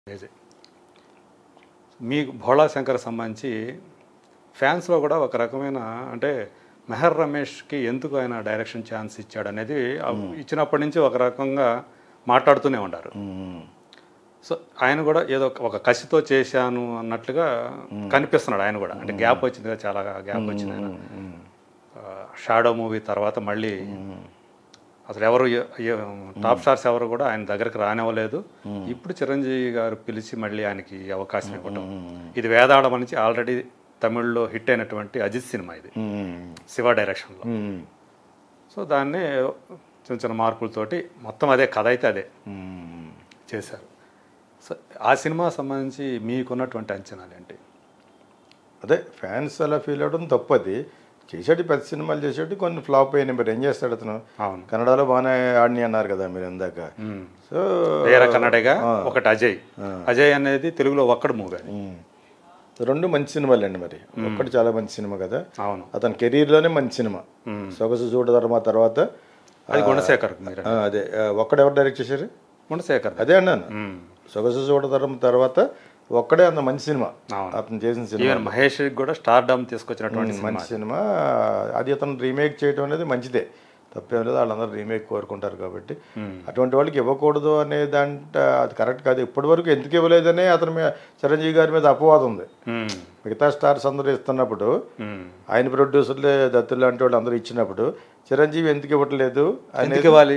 ఏజే. మీకు భోళా శంకర్ సంబంధించి ఫ్యాన్స్లో కూడా ఒక రకమైన అంటే మెహర్ రమేష్కి ఎందుకు ఆయన డైరెక్షన్ ఛాన్స్ ఇచ్చాడు అనేది ఆ ఇచ్చినప్పటి నుంచి ఒక రకంగా మాట్లాడుతూనే ఉన్నారు సో ఆయన కూడా ఏదో ఒక- ఒక కసితో చేశాను అన్నట్లుగా కనిపిస్తున్నాడు ఆయన కూడా అంటే గ్యాప్ వచ్చింది కదా చాలా గ్యాప్ వచ్చింది ఆయన షాడో మూవీ తర్వాత మళ్ళీ అసలు ఎవరు ఎ- ఎ- టాప్ స్టార్స్ ఎవరు కూడా ఆయన దగ్గరకు రానివ్వలేదు ఇప్పుడు చిరంజీవి గారు పిలిచి మళ్ళీ ఆయనకి ఈ అవకాశం ఇవ్వడం ఇది వేదాళం నుంచి ఆల్రెడీ తమిళ్లో హిట్ అయినటువంటి అజిత్ సినిమా ఇది శివ డైరెక్షన్లో సో దాన్ని చిన్న చిన్న మార్పులతోటి మొత్తం అదే కథ అయితే అదే చేశారు సో ఆ సినిమా సంబంధించి మీకున్నటువంటి అంచనాలు ఏంటి అదే ఫ్యాన్స్ అలా ఫీల్ అవడం తప్పది చేసేటి పెద్ద సినిమాలు చేసేటి కొన్ని ఫ్లాప్ అయినాయి మరి ఏం చేస్తాడు అతను అవును కన్నడలో బాగానే ఆడిని అన్నారు కదా మీరు ఇందాక మ్మ్. సో వేరే కన్నడగా ఒకటి అజయ్ అజయ్ అనేది తెలుగులో ఒక్కడు మూవీ అది ఉమ్. రెండు మంచి సినిమాలు అండి మరి ఒక్కటి చాలా మంచి సినిమా కదా అవును అతని కెరీర్లోనే మంచి సినిమా సొగసు చూడధర్మ తర్వాత అది గుణశేఖర్ మీరు ఆ, అదే ఆ, ఒక్కడెవరు డైరెక్ట్ చేశారు గుణశేఖర్ అదే అన్నాను మ్మ్. సొగసు చూడధర్మ తర్వాత ఒక్కడే అంత మంచి సినిమా అవును. అతను చేసిన సినిమా ఈవెన్ మహేష్ కూడా స్టార్ డమ్ తీసుకొచ్చినటువంటి సినిమా మంచి సినిమా అది అతను రీమేక్ చేయడం అనేది మంచిదే తప్పేం లేదు వాళ్ళందరూ రీమేక్ కోరుకుంటారు కాబట్టి అటువంటి వాళ్ళకి ఇవ్వకూడదు అనే దాంట అది కరెక్ట్ కాదు ఇప్పటి వరకు ఎందుకు ఇవ్వలేదనే అతని మీద చిరంజీవి గారి మీద అపవాదం ఉంది మ్మ్. మిగతా స్టార్స్ అందరూ ఇస్తున్నప్పుడు మ్మ్. ఆయన ప్రొడ్యూసర్లే దత్తులు లాంటి వాళ్ళు అందరూ ఇచ్చినప్పుడు చిరంజీవి ఎందుకు ఇవ్వట్లేదు అనేది ఎందుకు ఇవ్వాలి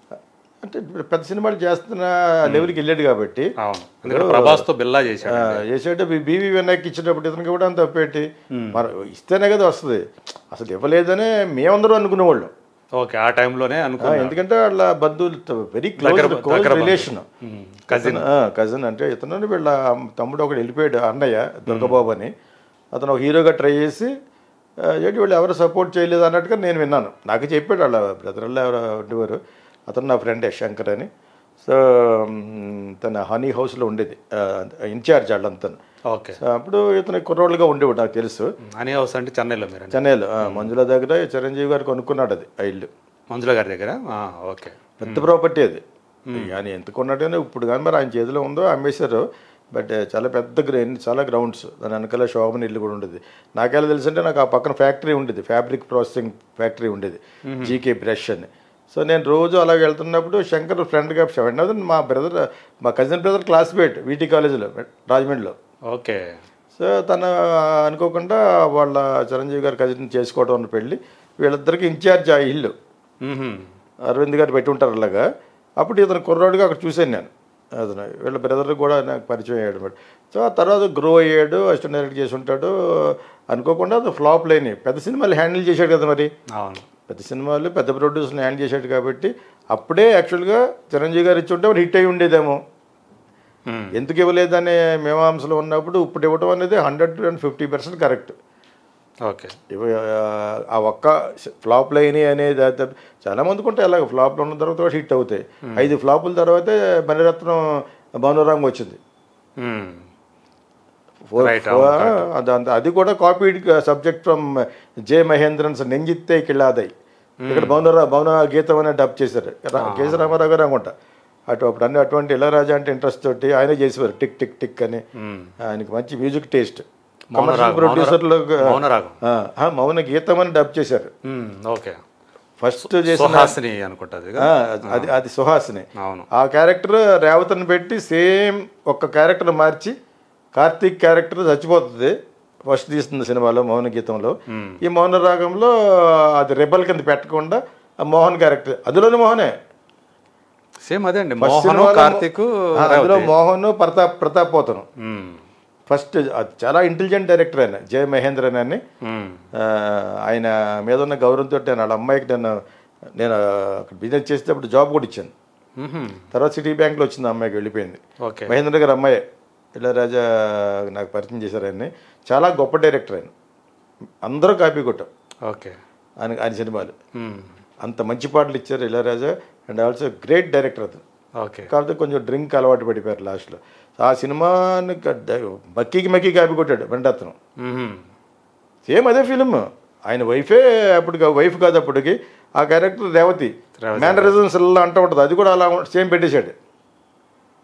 అంటే ఇప్పుడు పెద్ద సినిమాలు చేస్తున్న లెవెల్కి వెళ్ళాడు కాబట్టి అవును ఎందుకంటే ప్రభాస్తో బిల్లా చేశాడు చేసేట బీవీ వినాయక్ ఇచ్చినప్పుడు ఇతనికి కూడా అంత తప్పేటి మరి ఇస్తేనే కదా వస్తుంది అసలు ఇవ్వలేదనే మేమందరూ అనుకునేవాళ్ళం ఓకే ఆ టైంలోనే ఆ, అనుకున్నా ఎందుకంటే వాళ్ళ బంధువులు very close close relation cousin cousin అంటే ఇతను వీళ్ళ తమ్ముడు ఒకడు వెళ్ళిపోయాడు అన్నయ్య దుర్గబాబు అని అతను ఒక హీరోగా ట్రై చేసి ఆ, ఏంటి వాళ్ళు ఎవరు సపోర్ట్ చేయలేదు అన్నట్టుగా నేను విన్నాను నాకు చెప్పాడు వాళ్ళ బ్రదర్లో ఎవరు ఉండేవారు అతను నా ఫ్రెండే శంకర్ అని సో మ్, తన హనీ హౌస్లో ఉండేది ఇన్ఛార్జ్ వాళ్ళంతా ఓకే సో అప్పుడు ఇతను కుర్రోళ్ళుగా ఉండేవాడు నాకు తెలుసు అని హౌస్ అంటే చెన్నైలో మీరు చెన్నైలో ఆ, మంజుల దగ్గర చిరంజీవి గారు కొనుక్కున్నాడు అది ఆ ఇల్లు మంజుల గారి దగ్గర ఆ, ఓకే పెద్ద ప్రాపర్టీ అది ఆయన ఎంత కొన్నట్టేనే ఇప్పుడు కానీ మరి ఆయన చేతిలో ఉందో అమ్మేశారు బట్ చాలా పెద్ద గ్రౌండ్ చాలా గ్రౌండ్స్ దాని వెనకాల శోభన ఇల్లు కూడా ఉండేది నాకెలా తెలుసంటే నాకు ఆ పక్కన ఫ్యాక్టరీ ఉండేది ఫ్యాబ్రిక్ ప్రాసెసింగ్ ఫ్యాక్టరీ ఉండేది జీకే బ్రష్ అని సో నేను రోజు అలా వెళ్తున్నప్పుడు శంకర్ ఫ్రెండ్గా సెవెన్ మా బ్రదర్ మా కజిన్ బ్రదర్ క్లాస్మేట్ వీటీ కాలేజీలో రాజమండ్రిలో ఓకే సో తను అనుకోకుండా వాళ్ళ చిరంజీవి గారి కజిన్ చేసుకోవడం అన్న పెళ్ళి వీళ్ళిద్దరికి ఇన్ఛార్జ్ ఆ ఇల్లు మ్మ్హ్మ్. అరవింద్ గారు పెట్టి ఉంటారు అలాగా అప్పుడు ఇతను కుర్రాడుగా అక్కడ చూశాను నేను అతను వీళ్ళ బ్రదర్ కూడా నాకు పరిచయం అయ్యాడు అనమాట సో ఆ తర్వాత గ్రో అయ్యాడు అసిస్టెంట్ డైరెక్ట్ చేసి ఉంటాడు అనుకోకుండా అది ఫ్లాప్ లేని పెద్ద సినిమాలు హ్యాండిల్ చేశాడు కదా మరి అవును పెద్ద సినిమాలు పెద్ద ప్రొడ్యూసర్ని హ్యాండిల్ చేశాడు కాబట్టి అప్పుడే యాక్చువల్గా చిరంజీవి గారు ఇచ్చి ఉంటే మరి హిట్ అయి ఉండేదేమో మ్మ్. ఎందుకు ఇవ్వలేదనే మీమాంసలో ఉన్నప్పుడు ఇప్పుడు ఇవ్వడం అనేది hundred and fifty percent correct okay ఇవ ఆ ఒక్క ఫ్లాప్ లైని అనేది అది చాలా మందికి ఉంటాయి అలాగ ఫ్లాప్లు ఉన్న తర్వాత కూడా హిట్ అవుతాయి ఐదు ఫ్లాపుల తర్వాతే మణిరత్నం భానురాంగ్ వచ్చింది మ్మ్. Four- Right, four- అది అది కూడా copied subject from J Mahendran Nenjathai Killathe ఇక్కడ భవనరా భవన గీతం అనే డబ్ చేశారు రా- కేసీ రామారావు గారు అనుకుంటా అటు అప్పుడు అన్ని అటువంటి ఇళరాజా అంటే ఇంట్రెస్ట్ తోటి ఆయన చేసేవారు టిక్ టిక్ టిక్ అని మ్మ్. ఆయనకి మంచి మ్యూజిక్ టేస్ట్ మౌన కమర్షియల్ రాగం, ప్రొడ్యూసర్లు మౌన రాగం మౌన గీతం అని డబ్ చేశారు మ్మ్. ఓకే ఫస్ట్ చేసిన సుహాసిని అనుకుంటుంది ఆ, అది అది సుహాసిని అవును ఆ క్యారెక్టర్ రేవతని పెట్టి సేమ్ ఒక్క క్యారెక్టర్ మార్చి కార్తీక్ క్యారెక్టర్ చచ్చిపోతుంది ఫస్ట్ తీస్తుంది సినిమాలో మౌన గీతంలో ఈ మౌన రాగంలో అది రెబల్ కింద పెట్టకుండా ఆ మోహన్ క్యారెక్టర్ అందులోనే మోహనే సేమ్ అదే అండి ఫస్ట్ మోహన్ సినిమాలో కార్తిక్ ఆ, అందులో మోహన్ ప్రతాప్ ప్రతాప్ పోతను మ్మ్. ఫస్ట్ అది చాలా ఇంటెలిజెంట్ డైరెక్టర్ ఆయన జయ మహేంద్రన్ అని మ్మ్. ఆ, ఆయన మీద ఉన్న గౌరవంతో నేను వాళ్ళ అమ్మాయికి నేను నేను అక్కడ బిజినెస్ చేసేటప్పుడు జాబ్ కూడా ఇచ్చాను మ్మ్హ్మ్. తర్వాత సిటీ బ్యాంక్లో వచ్చింది ఆ అమ్మాయికి వెళ్ళిపోయింది ఓకే మహేంద్ర గారు అమ్మాయి ఇళయరాజా నాకు పరిచయం చేశారు ఆయన్ని చాలా గొప్ప డైరెక్టర్ ఆయన అందరూ కాపీ కొట్టాం ఓకే ఆయన ఆయన సినిమాలు మ్మ్. అంత మంచి పాటలు ఇచ్చారు Ilaiyaraaja and also great director అతను ఓకే కాకపోతే కొంచెం డ్రింక్ అలవాటు పడిపోయారు లాస్ట్లో ఆ సినిమాని గ- మక్కీకి మక్కీ కాపీ కొట్టాడు వెంటతను మ్మ్హ్మ్. సేమ్ అదే ఫిలిం ఆయన వైఫే అప్పటికి వైఫ్ కాదు అప్పటికి ఆ క్యారెక్టర్ రేవతి రేవతి. మేనరిజమ్స్ ఇలా అంటూ ఉంటుంది అది కూడా అలా సేమ్ పెట్టేశాడు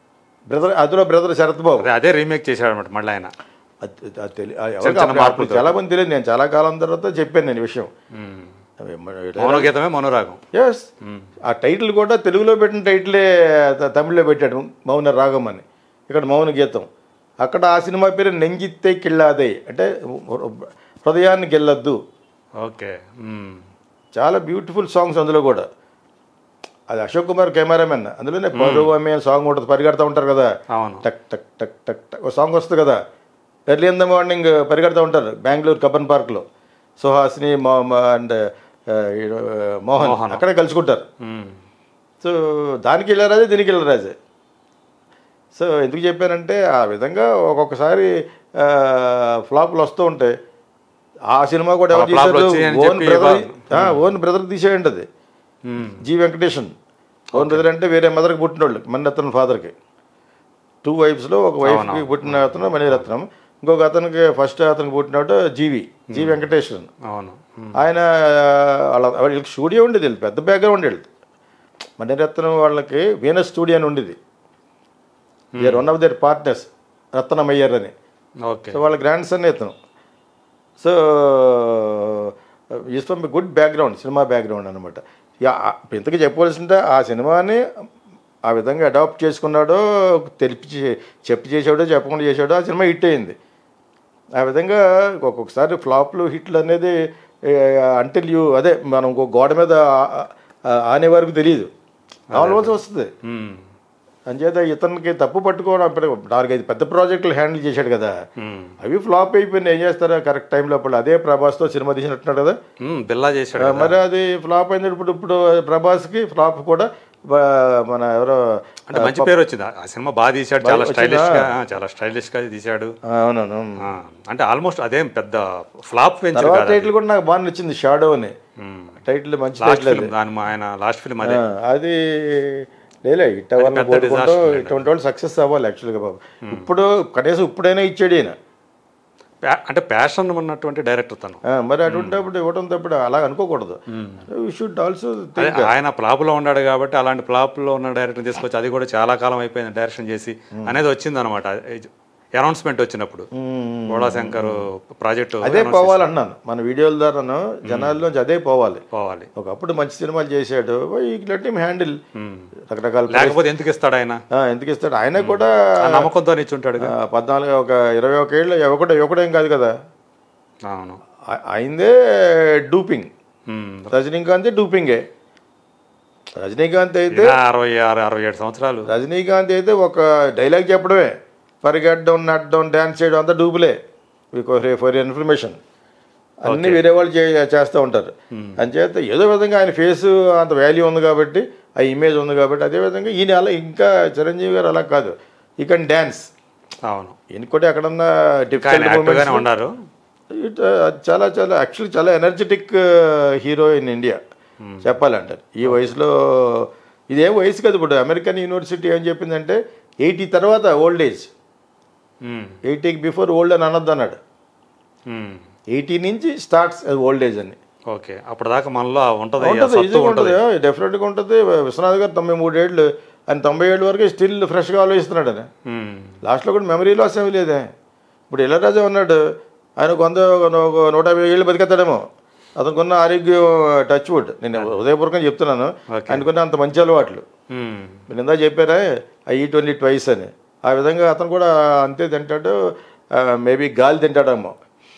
బ్రదర్ అందులో బ్రదర్ శరత్ బాబు అదే అదే రీమేక్ చేశాడు అనమాట మళ్ళీ ఆయన అది- అది తెలి- ఆ ఎవరికి చిన్న అప్పుడు- మార్పులతో. అప్పుడు చాలా మంది తెలియదు నేను చాలా కాలం తర్వాత చెప్పాను నేను ఈ విషయం మ్మ్. మౌనగీతమే మౌనరాగం ఎస్ ఆ టైటిల్ కూడా తెలుగులో పెట్టిన టైటిలే త- తమిళ్లో పెట్టాడు మౌన రాగం అని ఇక్కడ మౌన గీతం అక్కడ ఆ సినిమా పేరు నెంగిత్తే కిళ్ళాదే అంటే హృదయాన్ని గెల్లద్దు ఓకే మ్మ్. చాలా బ్యూటిఫుల్ సాంగ్స్ అందులో కూడా అది అశోక్ కుమార్ కెమెరామెన్ అందులోనే పరువు అమ్మే సాంగ్ ఉంటుంది పరిగెడతా ఉంటారు కదా అవును టక్ టక్ టక్ టక్ టక్ ఒక సాంగ్ వస్తుంది కదా ఎర్లీ ఇన్ ద మార్నింగ్ పరిగెడతా ఉంటారు బెంగళూరు కబ్బన్ పార్క్లో సుహాసిని అండ్ మోహన్ అక్కడే కలుసుకుంటారు మ్మ్. సో దానికి వెళ్ళరాజే దీనికి వెళ్ళరాజే సో ఎందుకు చెప్పానంటే ఆ విధంగా ఒక్కొక్కసారి ఫ్లాప్లు వస్తూ ఉంటాయి ఆ సినిమా కూడా ఎవరు ఆ flop లు తీశారు వచ్చాయని ఓన్ చెప్పి బ్రదర్ ఓన్ బ్రదర్ తీసేయండి అది మ్మ్. జి వెంకటేషన్ ఓన్ బ్రదర్ అంటే వేరే మదర్కి పుట్టినోళ్ళు మణిరత్నం ఫాదర్కి టూ వైఫ్స్లో ఒక వైఫ్కి పుట్టిన అతను మణిరత్నం ఇంకొక అతనికి ఫస్ట్ అతనికి పుట్టినవాడు జీవి జి వెంకటేశ్వరన్ అవును మ్మ్. ఆయన వాళ్ళ వాళ్ళకి స్టూడియో ఉండేది వీళ్ళది, పెద్ద బ్యాక్గ్రౌండ్ వెళ్ళదు మణిరత్నం వాళ్ళకి వీనస్ స్టూడియో అని ఉండేది there one of their partners Ratnam Iyer అని ఓకే సో వాళ్ళ గ్రాండ్ సన్ ఇతను so is from good background cinema background అనమాట ఇంతకీ చెప్పవలసింటే ఆ సినిమాని ఆ విధంగా అడాప్ట్ చేసుకున్నాడో తెలిపి చే- చెప్పి చేసాడో చెప్పకుండా చేసాడో ఆ సినిమా హిట్ అయింది ఆ విధంగా ఒక్కొక్కసారి ఫ్లాప్లు హిట్లు అనేది అంటిల్ యూ అదే మనం ఇంకో గోడ మీద ఆ- ఆ- ఆనే వరకు తెలియదు ఆల్మోస్ట్ వస్తుంది మ్మ్. అంచేత ఇతనికి తప్పు పట్టుకోవడం అప్పుడు నాలుగైదు పెద్ద ప్రాజెక్టులు హ్యాండిల్ చేశాడు కదా మ్మ్. అవి ఫ్లాప్ అయిపోయినాయి ఏం చేస్తారా కరెక్ట్ టైంలో అప్పుడు అదే ప్రభాస్తో సినిమా తీసినట్టున్నాడు కదా మ్మ్. బిల్లా చేశాడు ఆ, మరి అది ఫ్లాప్ అయింది ఇప్పుడు ఇప్పుడు ప్రభాస్కి ఫ్లాప్ కూడా బ- మన ఎవరో అంటే మంచి పేరు వచ్చింది ఆ సినిమా బాగా తీశాడు చాలా స్టైలిష్ గా ఆ, చాలా స్టైలిష్ గా తీశాడు ఆ, అవునవును ఆ, అంటే ఆల్మోస్ట్ అదేం పెద్ద ఫ్లాప్ వెంచర్ తర్వాత కాదు టైటిల్ కూడా నాకు బాగా నచ్చింది షాడో అని టైటిల్ మంచి లాస్ట్ టైటిల్ అది ఫిల్మ్ దాని మా- ఆయన లాస్ట్ ఫిల్మ్ అదే ఆ, అది లేలే ఇట్ అవ్వాలని పెద్ద కోరుకుంటూ disaster ఇటువంటి వాళ్ళు సక్సెస్ అవ్వాలి యాక్చువల్గా బాబు ఇప్పుడు కనీసం ఇప్పుడైనా ఇచ్చాడు ఈయన ప్యా- అంటే ప్యాషన్ ఉన్నటువంటి డైరెక్టర్ తను ఆ, మరి అటువంటిప్పుడు ఇవ్వడం తప్పుడు అలా అనుకోకూడదు యూ షుడ్ ఆల్సో అదే ఆయన ఫ్లాప్ లో ఉన్నాడు కాబట్టి అలాంటి ఫ్లాప్ లో ఉన్న డైరెక్టర్ తీసుకొచ్చి అది కూడా చాలా కాలం అయిపోయింది డైరెక్షన్ చేసి అనేది వచ్చింది అనమాట అనౌన్స్మెంట్ వచ్చినప్పుడు బోడా శంకర్ ప్రాజెక్టు అదే పోవాలన్నాను మన వీడియోల ద్వారాను జనాల్లోంచి అదే పోవాలి పోవాలి ఒకప్పుడు మంచి సినిమాలు చేశాడు ఈ లెట్ హిమ్ హ్యాండిల్ రకరకాల లేకపోతే ఎందుకు ఇస్తాడు ఆయన ఆ, ఎందుకు ఇస్తాడు ఆయన కూడా ఆ నమ్మకంతో నిచ్చుంటాడు ఆ, పద్నాలుగు ఒక ఇరవై ఒక ఏళ్ళు ఒకటి ఒకటేం కాదు కదా అవును ఆ- అయిందే డూపింగ్ ఉమ్. రజనీకాంత్ డూపింగే రజనీకాంత్ అయితే ఈయన అరవై ఆరు అరవై ఏడు సంవత్సరాలు రజనీకాంత్ అయితే ఒక డైలాగ్ చెప్పడమే పరిగెట్టడం నడడం డ్యాన్స్ చేయడం అంతా డూపులే ఫర్ ఇన్ఫర్మేషన్ అన్ని వేరే వాళ్ళు చే చేస్తూ ఉంటారు అంచేత ఏదో విధంగా ఆయన ఫేస్ అంత వాల్యూ ఉంది కాబట్టి ఆ ఇమేజ్ ఉంది కాబట్టి అదే విధంగా ఈయన అలా ఇంకా చిరంజీవి గారు అలా కాదు ఈ కెన్ డ్యాన్స్ అవును ఈయన కూడా ఎక్కడన్నా ఇంకా ఆయన డిఫరెంట్ యాక్టివ్గానే ఉన్నారు ఇట్ చాలా చాలా యాక్చువల్లీ చాలా ఎనర్జెటిక్ హీరో ఇన్ ఇండియా చెప్పాలంటే ఈ వయసులో ఇదేం వయసు కదా ఇప్పుడు అమెరికన్ యూనివర్సిటీ ఏం చెప్పిందంటే ఎయిటీ తర్వాత ఓల్డ్ ఏజ్ ఉమ్. ఎయిటీకి బిఫోర్ ఓల్డ్ అని అనొద్దు అన్నాడు ఉమ్. ఎయిటీ నుంచి స్టార్ట్స్ ఓల్డ్ ఏజ్ అని ఓకే అప్పటిదాకా మనలో ఉంటుంది ఆ ఉంటుంది సత్తు ఈజీగా ఉంటుంది ఉంటుంది డెఫినెట్గా ఉంటుంది విశ్వనాథ్ గారు తొంభై మూడేళ్ళు ఆయన తొంభై ఏళ్ళ వరకు స్టిల్ ఫ్రెష్గా ఆలోచిస్తున్నాడు అని ఉమ్. లాస్ట్లో కూడా మెమరీ లాస్ ఏమీ లేదే ఇప్పుడు ఇళరాజా ఉన్నాడు ఆయన కొంత ఒక నూట యాభై ఏళ్ళు బతికేస్తాడేమో అతనుకున్న ఆరోగ్యం టచ్ వుడ్ నేను ఉదయపూర్వకంగా చెప్తున్నాను ఆయనకున్న అంత మంచి అలవాట్లు ఉమ్. మీరు ఇందా చెప్పారా ఐ ఈట్ ఓన్లీ ట్వైస్ అని ఆ విధంగా అతను కూడా అంతే తింటాడు మేబీ గాలి తింటాడేమో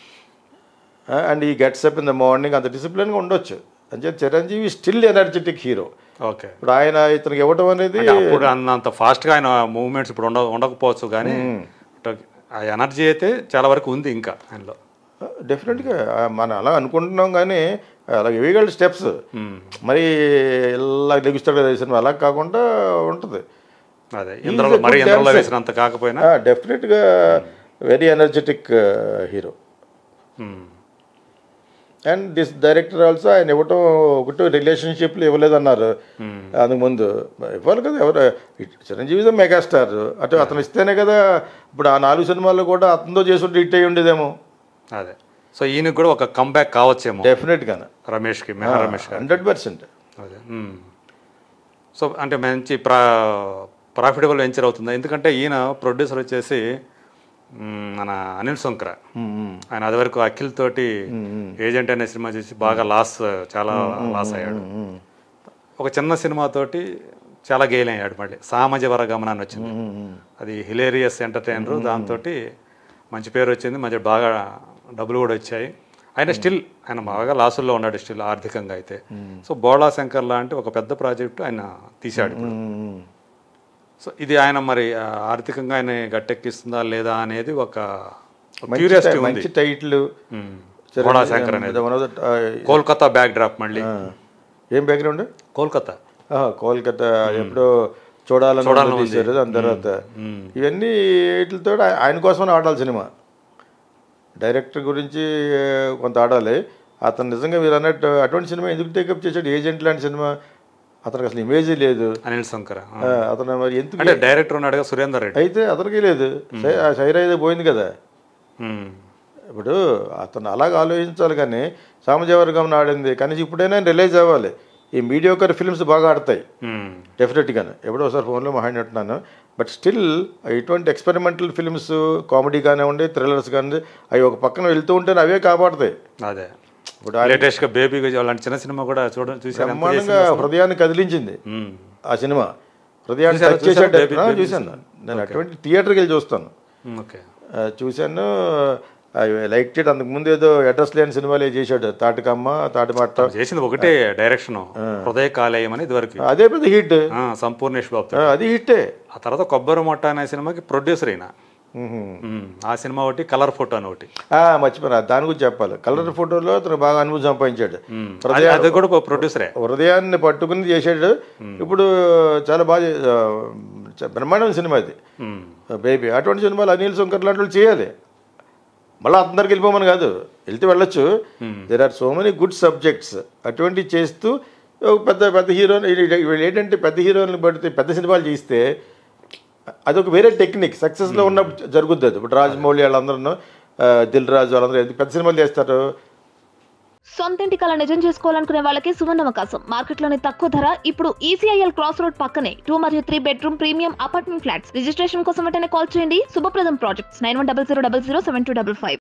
and he gets up in the morning అంత డిసిప్లిన్గా ఉండొచ్చు అంటే Chiranjeevi still energetic hero okay ఇప్పుడు ఆయన ఇతనికి ఇవ్వటం అనేది అంటే అప్పుడు అన్నంత ఫాస్ట్గా ఆయన మూవ్మెంట్స్ ఇప్పుడు ఉండ ఉండకపోవచ్చు కానీ ఆ ఎనర్జీ అయితే చాలా వరకు ఉంది ఇంకా ఆయనలో డెఫినెట్గా మనం అలా అనుకుంటున్నాం కానీ అలా ఇవ్వగల స్టెప్స్ మరి ఇలా లెగుస్తాడు కదా ఈ సినిమా అలా కాకుండా ఉంటుంది అదే ఇంద్రలో a మరి good ఇంద్రలో dancer. వేసినంత కాకపోయినా డెఫినెట్గా very energetic hero um. And this director also ఆయన ఇవ్వటం ఒకటి రిలేషన్షిప్లు ఇవ్వలేదన్నారు అందుకు ముందు ఇవ్వాలి కదా ఎవరు చిరంజీవి మెగాస్టార్ అటు అతను ఇస్తేనే కదా ఇప్పుడు ఆ నాలుగు సినిమాల్లో కూడా అతనితో చేసుకుంటే హిట్ అయ్యి ఉండేదేమో అదే సో ఈయనకి కూడా ఒక కంబ్యాక్ కావచ్చేమో డెఫినెట్గా రమేష్కి మెహర్ రమేష్ గారు హండ్రెడ్ పర్సెంట్ అదే ఉమ్. సో అంటే మంచి ప్రా ప్రాఫిటబుల్ వెంచర్ అవుతుంది ఎందుకంటే ఈయన ప్రొడ్యూసర్ వచ్చేసి మ్, మన అనిల్ శంకర ఉమ్, ఉమ్, ఆయన అది వరకు అఖిల్ తోటి ఏజెంట్ అనే సినిమా చేసి బాగా లాస్ చాలా లాస్ అయ్యాడు ఉమ్, ఒక చిన్న సినిమాతోటి చాలా గెయిన్ అయ్యాడు మళ్ళీ సామాజ వర్గమన అని వచ్చింది ఉమ్, ఉమ్. అది హిలేరియస్ ఎంటర్టైనర్ దాంతో మంచి పేరు వచ్చింది మంచి బాగా డబ్బులు కూడా వచ్చాయి ఆయన స్టిల్ ఆయన బాగా లాసుల్లో ఉన్నాడు స్టిల్ ఆర్థికంగా అయితే సో బోళా శంకర్ లాంటి ఒక పెద్ద ప్రాజెక్టు ఆయన తీశాడు ఇప్పుడు. ఉమ్, ఉమ్. సో ఇది ఆయన మరి ఆ, ఆర్థికంగా ఆయన గట్టెక్కిస్తుందా లేదా అనేది ఒక మంచి క్యూరియాసిటీ టై- ఉంది మంచి టైటిల్ ఉమ్. బోళా శంకర్ అనేది one of the Kolkata backdrop మళ్ళీ ఏం బ్యాక్గ్రౌండ్ కోల్కతా కోల్కతా ఎప్పుడో చూడాలని తీశారు దాని తర్వాత ఇవన్నీ వీటితో ఆయన కోసమని ఆడాలి సినిమా డైరెక్టర్ గురించి ఆ, కొంత ఆడాలి అతను నిజంగా మీరు అన్నట్టు అటువంటి సినిమా ఎందుకు టేకప్ చేశాడు ఏజెంట్ లాంటి సినిమా అతనికి అసలు ఇమేజే లేదు అనిల్ శంకర్ ఆ. ఆ, అతను మరి ఎందుకు అంటే డైరెక్టర్ ఉన్నాడుగా సురేందర్ రెడ్డి అయితే అతనికి లేదు సై- ఆ సైరా ఏదో పోయింది కదా ఉమ్. ఇప్పుడు అతను అలాగ ఆలోచించాలి కానీ సామాజిక వర్గం ఆడింది కనీసం ఇప్పుడైనా రిలైజ్ అవ్వాలి ఈ మీడియోకర్ ఫిల్మ్స్ బాగా ఆడతాయి ఉమ్. డెఫినెట్గానే ఎప్పుడో ఒకసారి ఫోన్లో మాట్లాడినట్టున్నాను బట్ స్టిల్ ఇటువంటి ఎక్స్పెరిమెంటల్ ఫిల్మ్స్ కామెడీ కానివ్వండి థ్రిల్లర్స్ కానివ్వండి అవి ఒక పక్కన వెళ్తూ ఉంటే అవే కాపాడతాయి అదే ఇప్పుడు లేటెస్ట్ గా బేబీ అలాంటి చిన్న సినిమా కూడా చూడ చూసాను బ్రహ్మాండంగా హృదయాన్ని కదిలించింది ఉమ్. ఆ సినిమా హృదయాన్ని చూసారా? టచ్ చేసాడు చూసారా? Baby- Baby చూశాను నేను అటువంటి థియేటర్కి వెళ్ళి చూస్తాను ఉమ్, ఓకే ఆ, చూశాను లైక్ చేయడం అంతకు ముందు ఏదో అడ్రస్ లేని సినిమాలు ఏదో చేశాడు తాటికమ్మ తాటిమట్ట చేసింది ఒకటే డైరెక్షన్ హృదయ కాలేయం అని ఇదివరకు అదే పెద్ద హిట్ ఆ, సంపూర్ణేష్ బాబు అది హిట్టే ఆ తర్వాత కొబ్బరి మొట్ట అనే సినిమాకి ప్రొడ్యూసర్ అయినా ఉమ్, ఆ సినిమా ఒకటి కలర్ ఫోటో అని ఒకటి మర్చిపోయినా దాని గురించి చెప్పాలి కలర్ ఫోటోలో అతను బాగా అనుభవం సంపాదించాడు ఉమ్, అది అది కూడా ప్రొడ్యూసరే హృదయాన్ని పట్టుకుని చేశాడు ఇప్పుడు చాలా బాగా చే- ఆ, చ- బ్రహ్మాండమైన సినిమా అది ఉమ్, బేబీ అటువంటి సినిమాలు అనిల్ శంకర్ లాంటి వాళ్ళు చేయాలి మళ్ళీ అందరికి వెళ్ళిపోమని కాదు వెళ్తే వెళ్ళొచ్చు there are so many good subjects అటువంటివి చేస్తూ ఒక పెద్ద పెద్ద హీరోని వీళ్ళు ఏంటంటే పెద్ద హీరోని పడితే పెద్ద సినిమాలు చేస్తే అదొక వేరే టెక్నిక్ సక్సెస్లో ఉన్న జరుగుద్ది అది ఇప్పుడు రాజమౌళి వాళ్ళందరూ ఆ, దిల్ రాజు వాళ్ళందరూ ఎంత పెద్ద సినిమాలు చేస్తారు సొంతింటి కళ నిజం చేసుకోవాలనుకునే వాళ్ళకి సువర్ణవకాశం మార్కెట్లోని తక్కువ ధర ఇప్పుడు ఈసీఐఎల్ క్రాస్ రోడ్ పక్కనే టూ మరియు three bedroom premium apartment flats registration కోసం వెంటనే కాల్ చేయండి Subhapradam projects nine one double zero double zero seven two double five